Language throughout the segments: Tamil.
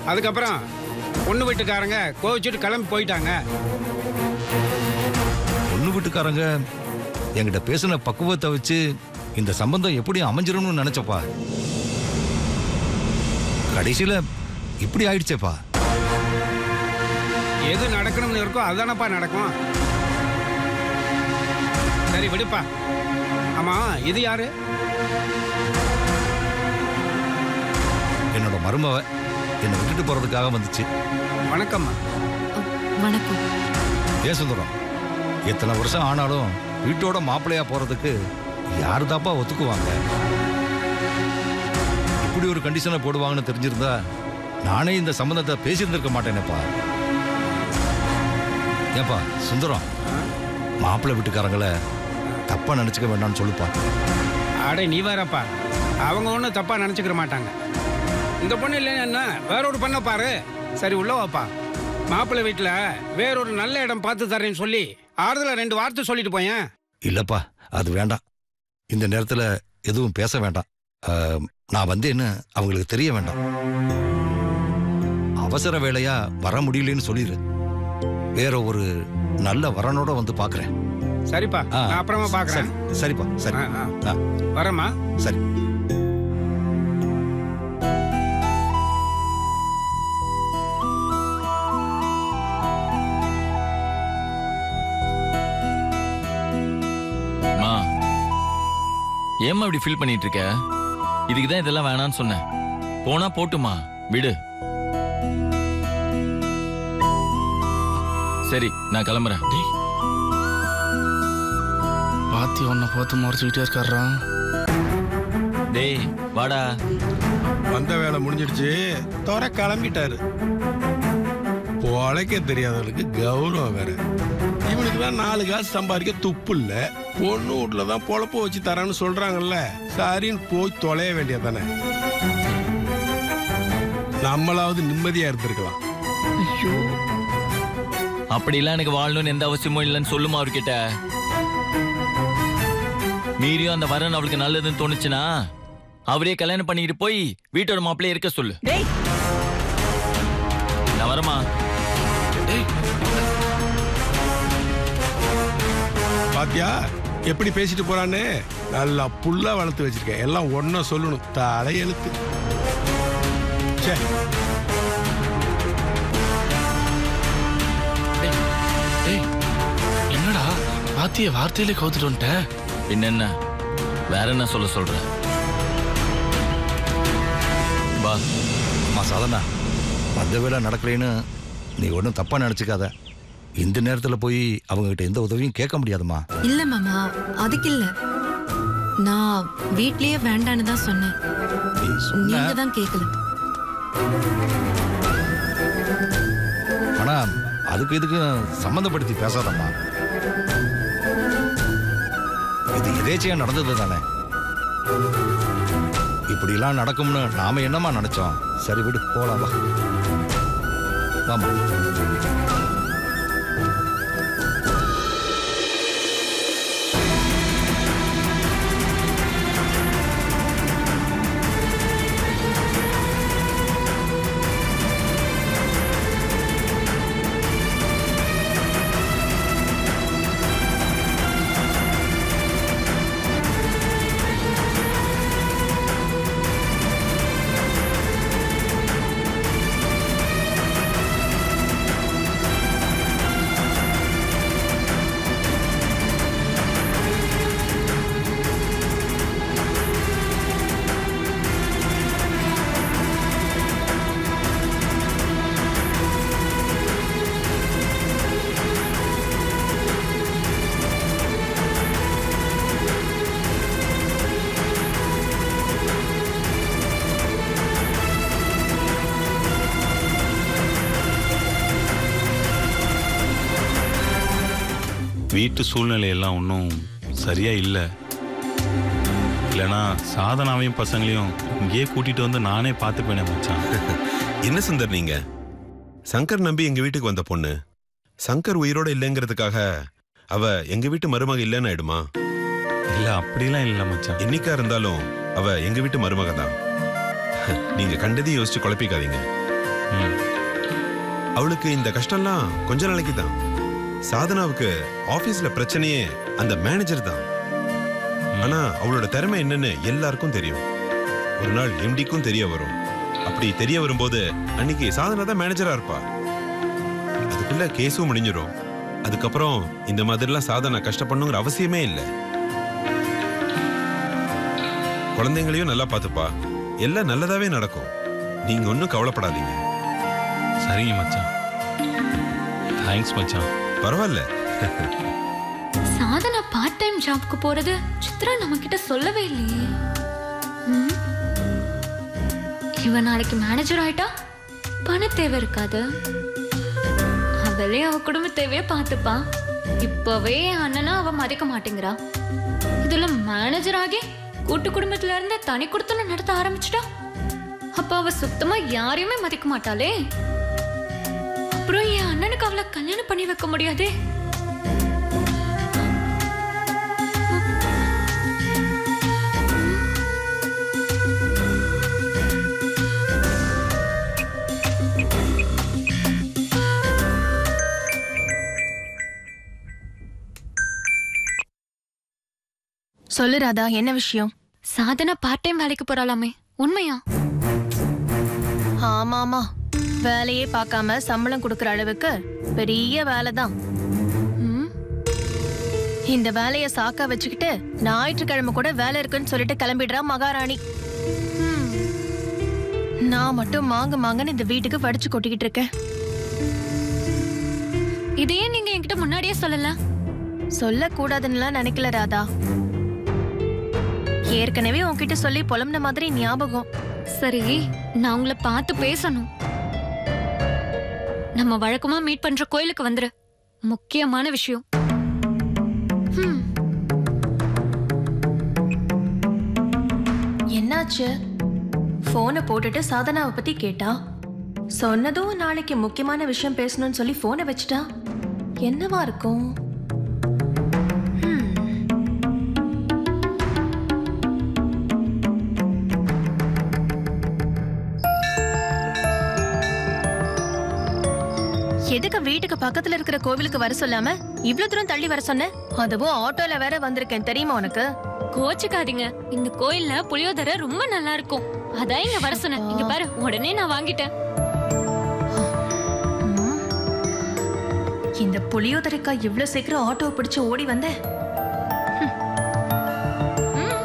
அதுக்கப்புறம் பொண்ணு வீட்டுக்காரங்க கோவிச்சுட்டு கிளம்பி போயிட்டாங்க பொண்ணு வீட்டுக்காரங்க என்கிட்ட பேசின பக்குவத்தை வச்சு இந்த சம்பந்தம் எப்படி அமைஞ்சிரும்னு நினைச்சப்பா கடைசியில இப்படி ஆயிடுச்சேப்பா எது நடக்கணும்னு இருக்கோ அதுதானப்பா நடக்கும் சரி விடுப்பா ஆமா இது யாரு என்னோட மருமவ என்னை விட்டுட்டு போறதுக்காக வந்துச்சு வணக்கம்மா வணக்கம் ஏன் சுந்தரம் எத்தனை வருஷம் ஆனாலும் வீட்டோட மாப்பிள்ளையா போறதுக்கு யாரு தாப்பா ஒத்துக்குவாங்க இப்படி ஒரு கண்டிஷனை போடுவாங்கன்னு தெரிஞ்சிருந்தா நானே இந்த சம்பந்தத்தை பேசியிருந்திருக்க மாட்டேனேப்பா ஏப்பா சுந்தரம் மாப்பிள்ளை வீட்டுக்காரங்கள தப்பா நினைச்சுக்க வேண்டாம்னு சொல்லுப்பா அடே நீ வேறப்பா அவங்க ஒன்றும் தப்பா நினச்சிக்கிற மாட்டாங்க இந்த பொண்ணு இல்லைன்னா என்ன வேற ஒரு பண்ண பாரு சரி உள்ள வாப்பா மாப்பிள்ளை வீட்டில் வேறொரு நல்ல இடம் பார்த்து தரேன்னு சொல்லி ஆறுதல ரெண்டு வார்த்தை சொல்லிட்டு போயேன் இல்லப்பா அது வேண்டாம் இந்த நேரத்துல எதுவும் பேச வேண்டாம் ஆஹ், நான் வந்தேன்னு அவங்களுக்கு தெரிய வேண்டாம் அவசர வேலையா வர முடியலன்னு சொல்லிடு வேற ஒரு நல்ல வரனோட வந்து பாக்குறேன் சரிப்பா ஆ, நான் அப்புறமா பார்க்குறேன் சரி, சரிப்பா சரி ஆ, ஆ. ஆ, வரேம்மா சரி மா ஏம்மா இப்படி ஃபீல் பண்ணிட்டு இருக்க இதுக்கு தான் இதெல்லாம் வேணாம்னு சொன்னேன் போனா போட்டுமா விடு சரி நான் கிளம்புறேன் பாத்தி உன்னை பார்த்து முறைச்சிக்கிட்டே இருக்காரா டேய் வாடா வந்த வேலை முடிஞ்சிடுச்சு தோற கிளம்பிட்டாரு பொழைக்க தெரியாதவனுக்கு கௌரவம் வேற இவனுக்கு தான் நாலு காசு சம்பாதிக்க துப்பு இல்ல பொண்ணு வீட்டுல தான் பொழப்ப வச்சு தரேன்னு சொல்றாங்கல்ல சரின்னு போய் தொலைய வேண்டியதானே நம்மளாவது நிம்மதியா இருந்திருக்கலாம் அப்படிலாம் எனக்கு வாழணும்னு எந்த அவசியமும் இல்லைன்னு சொல்லுமா அவர்கிட்ட மீறியும் அந்த வரன் அவளுக்கு நல்லதுன்னு தோணுச்சுன்னா அவரே கல்யாணம் பண்ணிக்கிட்டு போய் வீட்டோட மாப்பிள்ளைய இருக்க சொல்லு நான் வரமா பாத்தியா எப்படி பேசிட்டு போறான்னு நல்லா புல்லா வளர்த்து வச்சிருக்கேன் எல்லாம் ஒன்ன சொல்லணும் தலையெழுத்து ச்சே ஏய் என்னடா பாத்திய வார்த்தையிலே கவுத்துட்டு வந்துட்ட என்னென்ன வேற என்ன சொல்ல சொல்ற வா அம்மா சாதனா வந்த வேலை நடக்கலைன்னு நீ ஒன்றும் தப்பா நினைச்சுக்காத இந்த நேரத்துல போய் அவங்க கிட்ட எந்த உதவியும் கேட்க முடியாதும்மா இல்ல மாமா அதுக்கு இல்ல நான் வீட்லயே வேண்டான்னு தான் சொன்னேன் நீ சொன்ன நீங்க தான் கேட்கல ஆனா அதுக்கு இதுக்கு சம்மந்தப்படுத்தி பேசாதம்மா இது எதேச்சையா நடந்தது தானே இப்படிலாம் நடக்கும்னு நாம என்னமா நினைச்சோம் சரி விடு போலாம் வா வாமா வீட்டு சூழ்நிலை எல்லாம் ஒன்றும் சரியா இல்லை இல்லைனா சாதனாவையும் பசங்களையும் இங்கேயே கூட்டிட்டு வந்து நானே பார்த்துப்பேனே மச்சான் என்ன சுந்தர் நீங்க சங்கர் நம்பி எங்க வீட்டுக்கு வந்த பொண்ணு சங்கர் உயிரோட இல்லைங்கிறதுக்காக அவ எங்க வீட்டு மருமக இல்லைன்னு ஆயிடுமா இல்லை அப்படிலாம் இல்லை மச்சான் என்னைக்கா இருந்தாலும் அவ எங்க வீட்டு மருமக தான் நீங்க கண்டதையும் யோசிச்சு குழப்பிக்காதீங்க ம். அவளுக்கு இந்த கஷ்டம்லாம் கொஞ்ச நாளைக்கு தான் சாதனாவுக்கு ஆபீஸ்ல பிரச்சனையே அந்த மேனேஜர் தான் ஆனா அவளோட திறமை என்னன்னு எல்லாருக்கும் தெரியும் ஒரு நாள் எம்டிக்கும் தெரிய வரும் அப்படி தெரிய வரும்போது அன்னைக்கு சாதனா தான் மேனேஜரா இருப்பா அதுக்குள்ள கேஸும் முடிஞ்சிடும் அதுக்கப்புறம் இந்த மாதிரிலாம் சாதனா கஷ்டப்படணுங்கிற அவசியமே இல்லை குழந்தைங்களையும் நல்லா பார்த்துப்பா எல்லாம் நல்லதாவே நடக்கும் நீங்க ஒன்றும் கவலைப்படாதீங்க சரிங்க மச்சான் தேங்க்ஸ் மச்சான் பரவாயில்ல சாதனா பார்ட் டைம் ஜாப்க்கு போறது சித்ரா நம்ம கிட்ட சொல்லவே இல்லையே ம்? இவ நாளைக்கு மேனேஜர் ஆயிட்டா பண தேவை இருக்காது அவளே அவ குடும்ப தேவைய பார்த்துப்பா இப்பவே என் அண்ணனா அவ மதிக்க மாட்டேங்கிறா இதுல மேனேஜர் ஆகி கூட்டு குடும்பத்துல இருந்து தனி குடுத்தனம் நடத்த ஆரம்பிச்சிட்டா அப்ப அவ சுத்தமா யாரையுமே மதிக்க மாட்டாளே அப்புறம் என் அண்ணனுக்கு அவளை கல்யாணம் பண்ணி வைக்க முடியாதே சொல்லு ராதா என்ன விஷயம் சாதனா பார்ட் டைம் வேலைக்கு போறாளாமே உண்மையா ஆமா ஆமா வேலையே பார்க்காம சம்பளம் கொடுக்கற அளவுக்கு பெரிய வேலை தான் ம்? இந்த வேலைய சாக்கா வச்சுக்கிட்டு ஞாயிற்றுக்கிழமை கூட வேலை இருக்குன்னு சொல்லிட்டு கிளம்பிடுறா மகாராணி ம். நான் மட்டும் மாங்க மாங்கன்னு இந்த வீட்டுக்கு வடிச்சு கொட்டிக்கிட்டு இருக்கேன் இதையே நீங்க என்கிட்ட முன்னாடியே சொல்லல சொல்லக்கூடாதுன்னுலாம் நினைக்கல ராதா ஏற்கனவே உன்கிட்ட சொல்லி புலம்புன மாதிரி ஞாபகம் சரி நான் உங்களை பார்த்து பேசணும் நம்ம வழக்கமா மீட் பண்ற கோயிலுக்கு வந்துரு முக்கியமான விஷயம் ம், என்னாச்சு போனை போட்டுட்டு சாதனாவை பத்தி கேட்டா சொன்னதும் நாளைக்கு முக்கியமான விஷயம் பேசணும்னு சொல்லி போனை வச்சுட்டா என்னவா இருக்கும் ஹம். எதுக்கு வீட்டுக்கு பக்கத்துல இருக்கிற கோவிலுக்கு வர சொல்லாம இவ்ளோ தூரம் தள்ளி வர சொன்ன அதுவும் ஆட்டோல வேற வந்திருக்கேன் தெரியுமா உனக்கு கோச்சுக்காதீங்க இந்த கோயில்ல புளியோதரை ரொம்ப நல்லா இருக்கும் அதான் இங்க வர சொன்னேன் இங்க பாரு உடனே நான் வாங்கிட்டேன் ம். இந்த புளியோதரைக்கா இவ்ளோ சீக்கிரம் ஆட்டோ பிடிச்சு ஓடி வந்த ம்,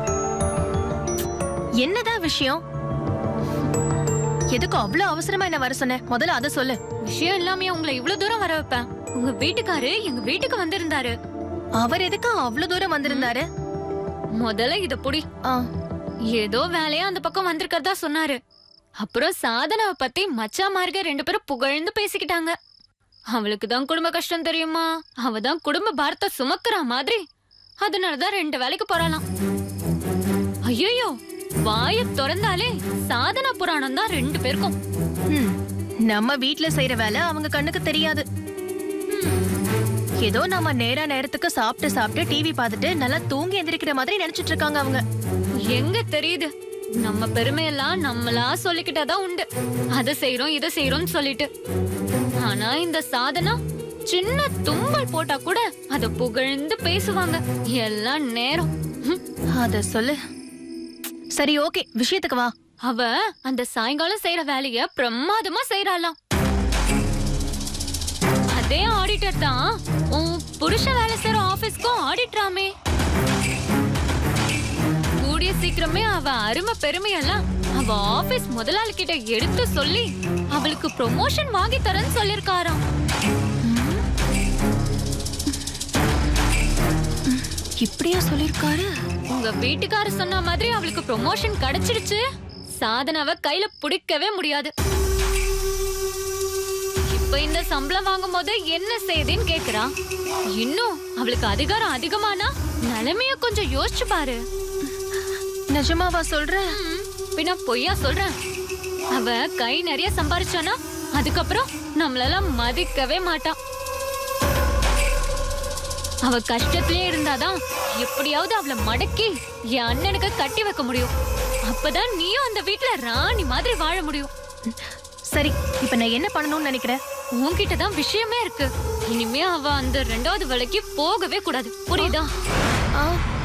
என்னதான் விஷயம் எதுக்கு அவ்வளவு அவசரமா என்ன வர சொன்ன முதல்ல அதை சொல்லு விஷயம் இல்லாம உங்களை இவ்வளவு தூரம் வர வைப்பேன் உங்க வீட்டுக்காரு எங்க வீட்டுக்கு வந்திருந்தாரு அவர் எதுக்கு அவ்வளவு தூரம் வந்திருந்தாரு முதல்ல இத புடி ஆ, ஏதோ வேலையா அந்த பக்கம் வந்திருக்கிறதா சொன்னாரு அப்புறம் சாதனாவை பத்தி மச்சாமார்க ரெண்டு பேரும் புகழ்ந்து பேசிக்கிட்டாங்க அவளுக்கு தான் குடும்ப கஷ்டம் தெரியுமா அவ தான் குடும்ப பாரத்தை சுமக்குறா மாதிரி அதனாலதான் ரெண்டு வேலைக்கு போறாளாம் ஐயோ வாய திறந்தாலே சாதனா புராணம் தான் ரெண்டு பேருக்கும் ம். நம்ம வீட்ல செய்யற வேலை அவங்க கண்ணுக்கு தெரியாது ஏதோ நம்ம நேரா நேரத்துக்கு சாப்பிட்டு சாப்பிட்டு டிவி பார்த்துட்டு நல்லா தூங்கி எந்திரிக்கிற மாதிரி நினைச்சிட்டு இருக்காங்க அவங்க எங்க தெரியுது நம்ம பெருமையெல்லாம் நம்மளா சொல்லிக்கிட்டாதான் உண்டு அதை செய்றோம் இதை செய்றோம்னு சொல்லிட்டு ஆனா இந்த சாதனா சின்ன தும்பல் போட்டா கூட அத புகழ்ந்து பேசுவாங்க எல்லாம் நேரம் ஹம். அத சொல்லு சரி ஓகே விஷயத்துக்கு வா அவ அந்த சாயங்காலம் செய்யற வேலைய பிரமாதமா செய்யறாளாம் அதே ஆடிட்டர் தான் உன் புருஷன் வேலை செய்யற ஆபீஸ்க்கும் ஆடிட்டராமே கூடிய சீக்கிரமே அவ அருமை பெருமையெல்லாம் அவ ஆபீஸ் முதலாளி கிட்ட எடுத்து சொல்லி அவளுக்கு ப்ரொமோஷன் வாங்கி தரேன்னு சொல்லிருக்காராம் இப்படியா சொல்லிருக்காரு உங்க வீட்டுக்காரர் சொன்ன மாதிரி அவளுக்கு ப்ரொமோஷன் கிடைச்சிடுச்சு சாதனாவை கையில பிடிக்கவே முடியாது இப்ப இந்த சம்பளம் வாங்கும் போது என்ன செய்யுதுன்னு கேக்குறா இன்னும் அவளுக்கு அதிகாரம் அதிகமானா நிலைமைய கொஞ்சம் யோசிச்சு பாரு நிஜமாவா சொல்ற ம், பின்ன பொய்யா சொல்றேன் அவ கை நிறைய சம்பாரிச்சானா அதுக்கப்புறம் நம்மளெல்லாம் மதிக்கவே மாட்டா அவ கஷ்டத்திலே இருந்தாதான் எப்படியாவது அவளை மடக்கி என் அண்ணனுக்கு கட்டி வைக்க முடியும் அப்பதான் நீயும் அந்த வீட்ல ராணி மாதிரி வாழ முடியும் சரி இப்ப நான் என்ன பண்ணணும்னு நினைக்கிறேன் உன்கிட்ட தான் விஷயமே இருக்கு இனிமே அவ அந்த ரெண்டாவது வேலைக்கு போகவே கூடாது புரியுதா ஆ